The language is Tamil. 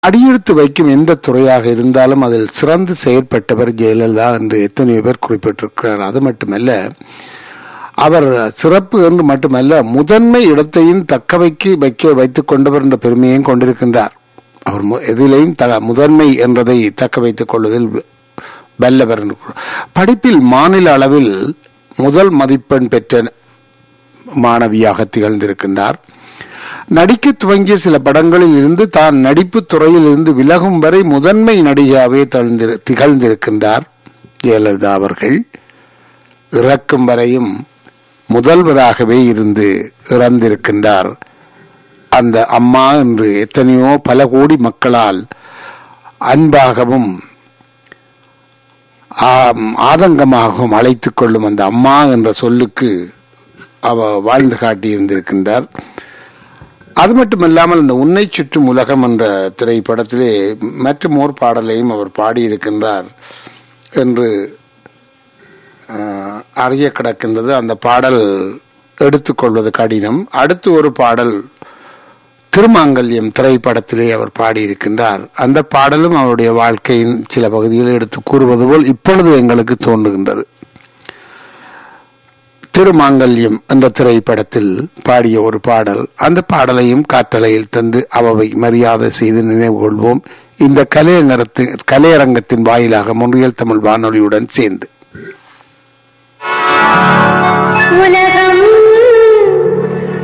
அடியெடுத்து வைக்கும் எந்த துறையாக இருந்தாலும் அதில் சிறந்து செயற்பட்டவர் ஜெயலலிதா என்று எத்தனையோ பேர் குறிப்பிட்டிருக்கிறார் அது மட்டுமல்ல அவர் சிறப்பு என்று மட்டுமல்ல முதன்மை இடத்தையும் தக்க வைக்க வைக்க வைத்துக் கொண்டவர் என்ற பெருமையையும் கொண்டிருக்கின்றார் அவர் மு- எதிலையும் த- முதன்மை என்றதை தக்க வைத்துக் கொள்வதில் வல்லவர் என்று கூறு- படிப்பில் மாநில அளவில் முதல் மதிப்பெண் பெற்ற மாணவியாக திகழ்ந்திருக்கின்றார் நடிக்க துவங்கிய சில படங்களில் இருந்து தான் நடிப்பு துறையில் இருந்து விலகும் வரை முதன்மை நடிகையாகவே தழ்ந்திரு- திகழ்ந்திருக்கின்றார் ஜெயலலிதா அவர்கள் இறக்கும் வரையும் முதல்வராகவே இருந்து இறந்திருக்கின்றார் அந்த அம்மா என்று எத்தனையோ பல கோடி மக்களால் அன்பாகவும் ஆம், ஆதங்கமாகவும் அழைத்துக் கொள்ளும் அந்த அம்மா என்ற சொல்லுக்கு அவ வாழ்ந்து காட்டியிருந்திருக்கின்றார் அது மட்டுமல்லாமல் இந்த உன்னை சுற்றும் உலகம் என்ற திரைப்படத்திலே மற்றும் ஓர் பாடலையும் அவர் பாடியிருக்கின்றார் என்று ஆஹ், அறிய கிடக்கின்றது அந்த பாடல் எடுத்துக்கொள்வது கடினம் அடுத்து ஒரு பாடல் திருமாங்கல்யம் திரைப்படத்திலே அவர் பாடியிருக்கின்றார் அந்த பாடலும் அவருடைய வாழ்க்கையின் சில பகுதிகளை எடுத்து கூறுவது போல் இப்பொழுது எங்களுக்கு தோன்றுகின்றது திருமாங்கல்யம் என்ற திரைப்படத்தில் பாடிய ஒரு பாடல் அந்த பாடலையும் காற்றலையில் தந்து அவை மரியாதை செய்து நினைவு கொள்வோம் இந்த கலையரங்கத்தின் கலையரங்கத்தின் வாயிலாக முன்றியல் தமிழ் வானொலியுடன் சேர்ந்து உலக